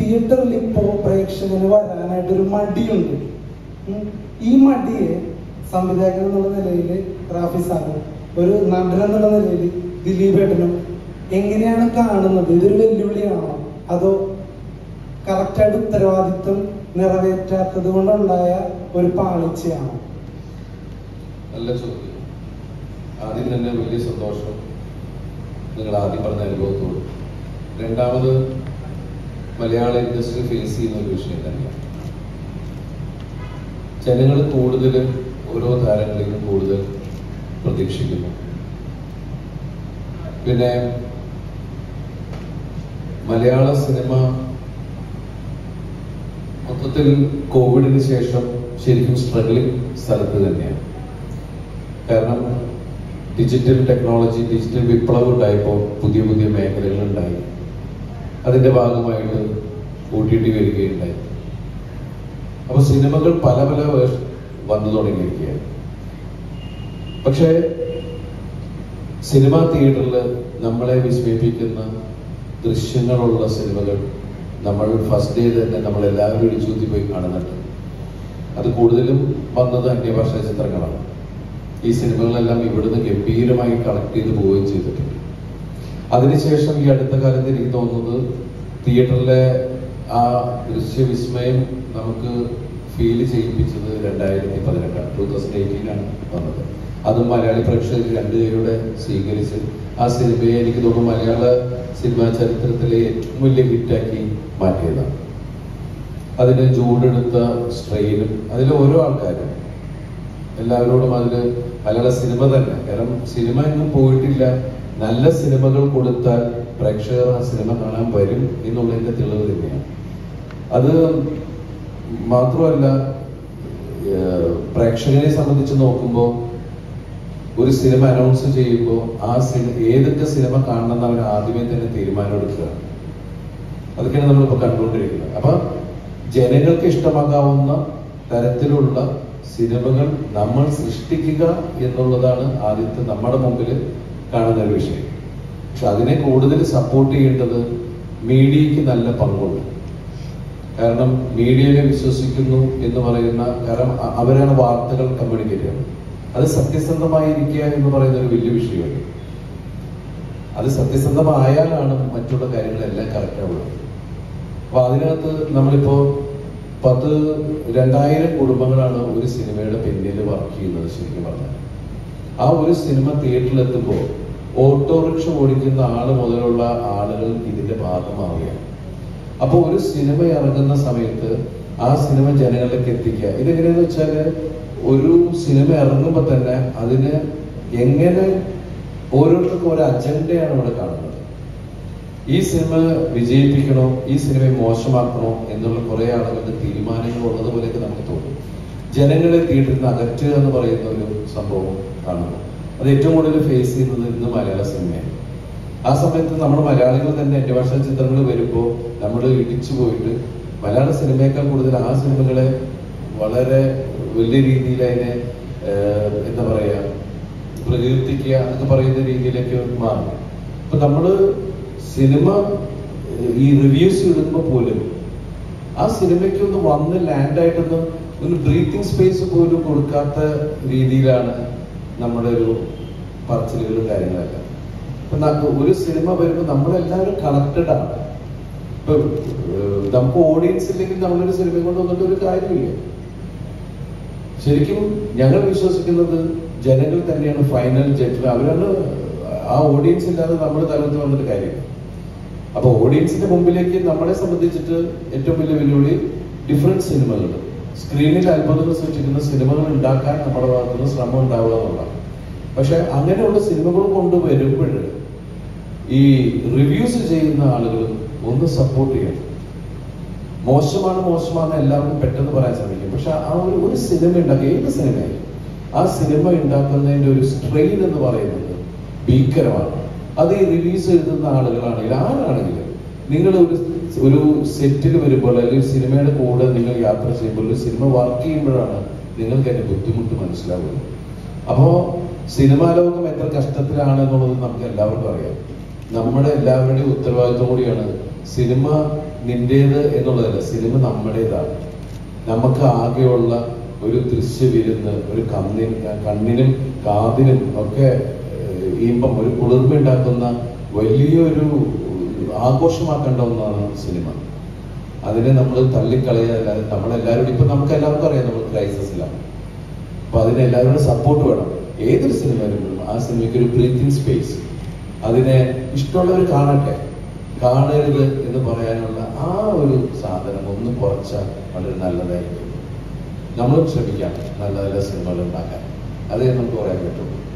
തിയേറ്ററിൽ ഇപ്പോ പ്രേക്ഷകന് വരാനായിട്ടൊരു മടിയുണ്ട് ഉം. ഈ മടിയെ സംവിധായകൻ എന്നുള്ള നിലയിൽ റാഫി സാറും ഒരു നടൻ എന്നുള്ള നിലയിൽ ദിലീപ് ഏട്ടനും എങ്ങനെയാണ് കാണുന്നത് ഇതൊരു വെല്ലുവിളിയാണോ അതോ കറക്റ്റായിട്ട് ഉത്തരവാദിത്വം നിറവേറ്റാത്തത് കൊണ്ടുണ്ടായ ഒരു പാളിച്ചയാണോ നല്ല ചോദ്യം ആദ്യം തന്നെ വലിയ സന്തോഷം നിങ്ങൾ ആദ്യം പറഞ്ഞ അനുഭവത്തോട് രണ്ടാമത് മലയാള ഇൻഡസ്ട്രി ഫേസ് ചെയ്യുന്ന ഒരു വിഷയം തന്നെയാണ് ജനങ്ങൾ കൂടുതൽ ഓരോ താരങ്ങളിലും കൂടുതൽ പ്രതീക്ഷിക്കുന്നു പിന്നെ മലയാള സിനിമ മൊത്തത്തിൽ കോവിഡിന് ശേഷം ശരിക്കും സ്ട്രഗിളിംഗ് സ്ഥലത്ത് തന്നെയാണ് കാരണം ഡിജിറ്റൽ ടെക്നോളജി ഡിജിറ്റൽ വിപ്ലവം ഉണ്ടായപ്പോൾ പുതിയ പുതിയ മേഖലകൾ ഉണ്ടായി അതിന്റെ ഭാഗമായിട്ട് ഒ ടി ടി വരികയുണ്ടായി അപ്പൊ സിനിമകൾ പല പല വേർഷൻ വന്നു തുടങ്ങിയിരിക്കുകയാണ് പക്ഷേ സിനിമാ തിയേറ്ററിൽ നമ്മളെ വിസ്മയിപ്പിക്കുന്ന ദൃശ്യങ്ങളുള്ള സിനിമകൾ നമ്മൾ ഫസ്റ്റ് ഡേ തന്നെ നമ്മൾ എല്ലാവരും ഇടിച്ചൂത്തി പോയി കാണുന്നുണ്ട് അത് കൂടുതലും വന്നത് അന്യഭാഷാ ചിത്രങ്ങളാണ് ഈ സിനിമകളെല്ലാം ഇവിടുന്ന് ഗംഭീരമായി കളക്ട് ചെയ്ത് പോവുകയും ചെയ്തിട്ടുണ്ട് അതിനുശേഷം ഈ അടുത്ത കാലത്ത് എനിക്ക് തോന്നുന്നത് തിയേറ്ററിലെ ആ ദൃശ്യവിസ്മയം നമുക്ക് ഫീൽ ചെയ്യിപ്പിച്ചത് രണ്ടായിരത്തി പതിനെട്ടാണ് ടൂ തൗസൻഡ് എയ്റ്റീനാണ് വന്നത് അതും മലയാളി പ്രേക്ഷകർ രണ്ടുപേരുടെ സ്വീകരിച്ച് ആ സിനിമയെ എനിക്ക് തോന്നുന്നു മലയാള സിനിമാ ചരിത്രത്തിലെ ഏറ്റവും വലിയ ഹിറ്റാക്കി മാറ്റിയതാണ് അതിന് ചൂടെടുത്ത സ്ട്രെയിനും അതിൽ ഓരോ ആൾക്കാരും എല്ലാവരോടും അതിൽ മലയാള സിനിമ തന്നെ കാരണം സിനിമ എങ്ങും പോയിട്ടില്ല നല്ല സിനിമകൾ കൊടുത്താൽ പ്രേക്ഷകർ ആ സിനിമ കാണാൻ വരും എന്നുള്ളതിന്റെ തെളിവ് തന്നെയാണ് അത് മാത്രമല്ല ഏഹ്, പ്രേക്ഷകനെ സംബന്ധിച്ച് നോക്കുമ്പോൾ ഒരു സിനിമ അനൗൺസ് ചെയ്യുമ്പോൾ ആ സിനിമ ഏതൊക്കെ സിനിമ കാണണമെന്ന് അവർ ആദ്യമേ തന്നെ തീരുമാനം എടുക്കുക അതൊക്കെയാണ് നമ്മളിപ്പോൾ കണ്ടുകൊണ്ടിരിക്കുന്നത് അപ്പൊ ജനങ്ങൾക്ക് ഇഷ്ടമാകാവുന്ന തരത്തിലുള്ള സിനിമകൾ നമ്മൾ സൃഷ്ടിക്കുക എന്നുള്ളതാണ് ആദ്യത്തെ നമ്മുടെ മുമ്പിൽ കാണുന്ന ഒരു വിഷയം പക്ഷെ അതിനെ കൂടുതൽ സപ്പോർട്ട് ചെയ്യേണ്ടത് മീഡിയക്ക് നല്ല പങ്കുണ്ട് കാരണം മീഡിയയെ വിശ്വസിക്കുന്നു എന്ന് പറയുന്ന കാരണം അ- അവരാണ് വാർത്തകൾ കമ്മ്യൂണിക്കേറ്റ് ചെയ്യുന്നത് അത് സത്യസന്ധമായിരിക്കുക എന്ന് പറയുന്ന ഒരു വലിയ വിഷയമാണ് അത് സത്യസന്ധമായാലാണ് മറ്റുള്ള കാര്യങ്ങളെല്ലാം കറക്റ്റ് ആവുന്നത് അപ്പൊ അതിനകത്ത് നമ്മളിപ്പോ പത്ത് രണ്ടായിരം കുടുംബങ്ങളാണ് ഒരു സിനിമയുടെ പിന്നിൽ വർക്ക് ചെയ്യുന്നത് ശരിക്കും പറഞ്ഞാൽ ആ ഒരു സിനിമ തിയേറ്ററിൽ എത്തുമ്പോൾ ഓട്ടോറിക്ഷ ഓടിക്കുന്ന ആള് മുതലുള്ള ആളുകൾ ഇതിന്റെ ഭാഗമാവുകയാണ് അപ്പോൾ ഒരു സിനിമ ഇറങ്ങുന്ന സമയത്ത് ആ സിനിമ ജനങ്ങളിലേക്ക് എത്തിക്കുക ഇതെങ്ങനെയാന്ന് വെച്ചാല് ഒരു സിനിമ ഇറങ്ങുമ്പോൾ തന്നെ അതിന് എങ്ങനെ ഓരോരുത്തർക്കും ഒരു അജണ്ടയാണ് ഇവിടെ കാണുന്നത് ഈ സിനിമ വിജയിപ്പിക്കണോ ഈ സിനിമയെ മോശമാക്കണോ എന്നുള്ള കുറെ ആളുകളുടെ തീരുമാനങ്ങൾ ഉള്ളതുപോലെയൊക്കെ നമുക്ക് തോന്നും ജനങ്ങളെ തിയേറ്ററിൽ നിന്ന് അകറ്റുക എന്ന് പറയുന്ന ഒരു സംഭവം കാണുന്നു അത് ഏറ്റവും കൂടുതൽ ഫേസ് ചെയ്യുന്നത് ഇന്ന് മലയാള സിനിമയാണ് ആ സമയത്ത് നമ്മൾ മലയാളികൾ തന്നെ എന്റെ ഭാഷാ ചിത്രങ്ങൾ വരുമ്പോൾ നമ്മൾ ഇടിച്ചു പോയിട്ട് മലയാള സിനിമയേക്കാൾ കൂടുതൽ ആ സിനിമകളെ വളരെ വലിയ രീതിയിൽ അതിനെ ഏഹ്, എന്താ പറയാ പ്രകീർത്തിക്കുക എന്നൊക്കെ പറയുന്ന രീതിയിലേക്ക് മാറും അപ്പൊ നമ്മള് സിനിമ ഏഹ്, ഈ റിവ്യൂസ് ഇടുമ്പോൾ പോലും ആ സിനിമയ്ക്ക് ഒന്ന് വന്ന് ലാൻഡ് ആയിട്ടൊന്ന് ഒരു ബ്രീത്തിങ് സ്പേസ് പോലും കൊടുക്കാത്ത രീതിയിലാണ് നമ്മുടെ ഒരു പറച്ചിലുകളും കാര്യങ്ങളൊക്കെ ഇപ്പൊ ന- ഒരു സിനിമ വരുമ്പോൾ നമ്മളെല്ലാവരും കണക്റ്റഡ് ആണ് ഇപ്പൊ ഏഹ്, നമുക്ക് ഓഡിയൻസ് ഇല്ലെങ്കിൽ നമ്മളൊരു സിനിമ കൊണ്ട് വന്നിട്ട് ഒരു കാര്യമില്ല ശരിക്കും ഞങ്ങൾ വിശ്വസിക്കുന്നത് ജനങ്ങൾ തന്നെയാണ് ഫൈനൽ ജഡ്ജ് അവരാണ് ആ ഓഡിയൻസ് ഇല്ലാതെ നമ്മൾ തലത്ത് വന്നിട്ട് കാര്യമില്ല അപ്പൊ ഓഡിയൻസിന്റെ മുമ്പിലേക്ക് നമ്മളെ സംബന്ധിച്ചിട്ട് ഏറ്റവും വലിയ വെല്ലുവിളി ഡിഫറെന്റ് സിനിമകൾ സ്ക്രീനിൽ അത്ഭുതങ്ങൾ സൃഷ്ടിക്കുന്ന സിനിമകൾ ഉണ്ടാക്കാൻ നമ്മുടെ ഭാഗത്തുനിന്ന് ശ്രമം ഉണ്ടാവുക എന്നുള്ളതാണ് പക്ഷെ അങ്ങനെയുള്ള സിനിമകൾ കൊണ്ടുവരുമ്പോൾ ഈ റിവ്യൂസ് ചെയ്യുന്ന ആളുകൾ ഒന്ന് സപ്പോർട്ട് ചെയ്യണം മോശമാണ് മോശമാണ് എല്ലാവർക്കും പെട്ടെന്ന് പറയാൻ സാധിക്കും പക്ഷെ ആ ഒരു ഒരു സിനിമ ഉണ്ടാക്കുക ഏത് സിനിമയായാലും ആ സിനിമ ഉണ്ടാക്കുന്നതിന്റെ ഒരു സ്ട്രെയിൻ എന്ന് പറയുന്നത് ഭീകരമാണ് അത് ഈ റിലീസ് എഴുതുന്ന ആളുകളാണെങ്കിലും ആരാണെങ്കിലും നിങ്ങൾ ഒരു ഒരു സെറ്റിൽ വരുമ്പോൾ അല്ലെങ്കിൽ സിനിമയുടെ കൂടെ നിങ്ങൾ യാത്ര ചെയ്യുമ്പോൾ ഒരു സിനിമ വർക്ക് ചെയ്യുമ്പോഴാണ് നിങ്ങൾക്ക് അതിന്റെ ബുദ്ധിമുട്ട് മനസ്സിലാവുന്നത് അപ്പോ സിനിമാ ലോകം എത്ര കഷ്ടത്തിലാണ് എന്നുള്ളത് നമുക്ക് എല്ലാവർക്കും അറിയാം നമ്മുടെ എല്ലാവരുടെയും ഉത്തരവാദിത്വം കൂടിയാണ് സിനിമ നിന്റേത് എന്നുള്ളതല്ല സിനിമ നമ്മുടേതാണ് നമുക്ക് ആകെയുള്ള ഒരു ദൃശ്യവിരുന്ന് ഒരു കണ്ണിന് കണ്ണിനും കാതിനും ഒക്കെ ഏഹ്, ഇമ്പം ഒരു കുളിർമ ഉണ്ടാക്കുന്ന വലിയൊരു ആഘോഷമാക്കേണ്ട ഒന്നാണ് സിനിമ അതിനെ നമ്മൾ തള്ളിക്കളയാതെ നമ്മളെല്ലാവരും ഇപ്പൊ നമുക്ക് എല്ലാവർക്കും അറിയാം നമ്മൾ ക്രൈസിസിലാണ് അപ്പൊ അതിന് എല്ലാവരുടെ സപ്പോർട്ട് വേണം ഏതൊരു സിനിമ വരുമ്പോഴും ആ സിനിമയ്ക്ക് ഒരു ബ്രീത്തിങ് സ്പേസ് അതിനെ ഇഷ്ടമുള്ളവർ കാണട്ടെ കാണരുത് എന്ന് പറയാനുള്ള ആ ഒരു സാധനം ഒന്ന് കുറച്ചാൽ വളരെ നല്ലതായിരിക്കും നമ്മളും ശ്രമിക്കാം നല്ല നല്ല സിനിമകൾ ഉണ്ടാക്കാൻ അതേ നമുക്ക് പറയാൻ പറ്റുള്ളൂ